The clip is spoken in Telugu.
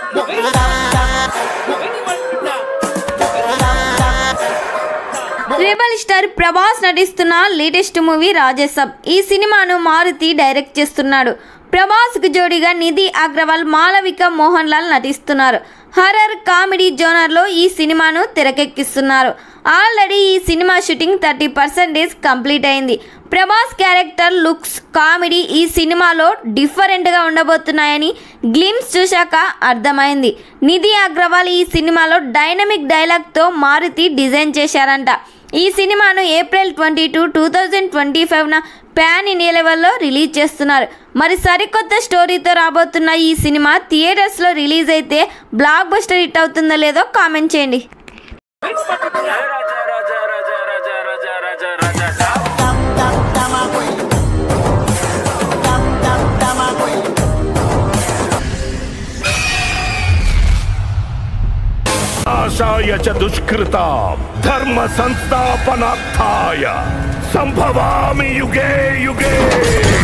రెబల్ స్టార్ ప్రభాస్ నటిస్తున్న లేటెస్ట్ మూవీ రాజసబ్ ఈ సినిమాను మారుతి డైరెక్ట్ చేస్తున్నాడు ప్రభాస్కు జోడీగా నిధి అగ్రవాల్ మాలవిక మోహన్ లాల్ నటిస్తున్నారు హర్రర్ కామెడీ జోనర్లో ఈ సినిమాను తెరకెక్కిస్తున్నారు ఆల్రెడీ ఈ సినిమా షూటింగ్ థర్టీ పర్సెంటేజ్ కంప్లీట్ అయింది ప్రభాస్ క్యారెక్టర్ లుక్స్ కామెడీ ఈ సినిమాలో డిఫరెంట్గా ఉండబోతున్నాయని గ్లిమ్స్ చూశాక అర్థమైంది నిధి అగ్రవాల్ ఈ సినిమాలో డైనమిక్ డైలాగ్తో మారుతి డిజైన్ చేశారంట ఈ సినిమాను April twenty two two thousand twenty ఫైవ్న ప్యాన్ ఇండియా లెవెల్లో రిలీజ్ చేస్తున్నారు మరి సరికొత్త స్టోరీతో రాబోతున్న ఈ సినిమా థియేటర్స్లో రిలీజ్ అయితే బ్లాక్ బస్టర్ హిట్ అవుతుందో లేదో కామెంట్ చేయండి నాశాయ చ దుష్కృతా ధర్మ సంస్థాపనార్థాయ సంభవామి యుగే యుగే